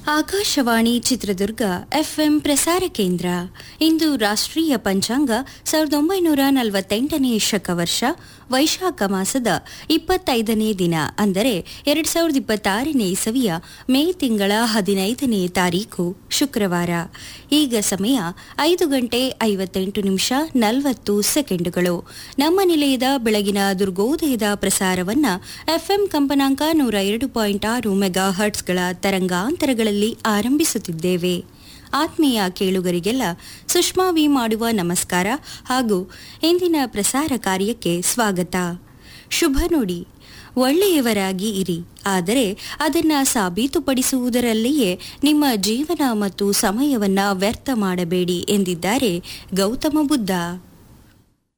Akashvani Chitradurga FM ಪ್ರಸಾರ ಕೇಂದ್ರ ಇಂದು ರಾಷ್ಟ್ರೀಯ ಪಂಚಾಂಗ ಸಾವಿರದ ಒಂಬೈನೂರ ನಲವತ್ತೆಂಟನೇ ಶಕವರ್ಷ ವೈಶಾಖ ಮಾಸದ ಇಪ್ಪತ್ತೈದನೇ ದಿನ ಅಂದರೆ ಎರಡ್ ಸಾವಿರದ ಇಪ್ಪತ್ತಾರನೇ ಇಸವಿಯ ಮೇ ತಿಂಗಳ ಹದಿನೈದನೇ ತಾರೀಕು ಶುಕ್ರವಾರ ಈಗ ಸಮಯ ಐದು ಗಂಟೆ ಐವತ್ತೆಂಟು ನಿಮಿಷ ನಲವತ್ತು ಸೆಕೆಂಡುಗಳು ನಮ್ಮ ನಿಲಯದ ಬೆಳಗಿನ ದುರ್ಗೋದಯದ ಪ್ರಸಾರವನ್ನ ಎಫ್ಎಂ ಕಂಪನಾಂಕ ನೂರ ಎರಡು ಪಾಯಿಂಟ್ ಆರು ಮೆಗಾ ಹರ್ಟ್ಸ್ಗಳ ತರಂಗಾಂತರಗಳಲ್ಲಿ ಆರಂಭಿಸುತ್ತಿದ್ದೇವೆ ಆತ್ಮೀಯ ಕೇಳುಗರಿಗೆಲ್ಲ ಸುಷ್ಮಾ ವಿ ಮಾಡುವ ನಮಸ್ಕಾರ ಹಾಗೂ ಇಂದಿನ ಪ್ರಸಾರ ಕಾರ್ಯಕ್ಕೆ ಸ್ವಾಗತ ಶುಭ ನುಡಿ ಒಳ್ಳೆಯವರಾಗಿ ಇರಿ ಆದರೆ ಅದನ್ನ ಸಾಬೀತುಪಡಿಸುವುದರಲ್ಲಿಯೇ ನಿಮ್ಮ ಜೀವನ ಮತ್ತು ಸಮಯವನ್ನ ವ್ಯರ್ಥ ಮಾಡಬೇಡಿ ಎಂದಿದ್ದಾರೆ ಗೌತಮ ಬುದ್ಧ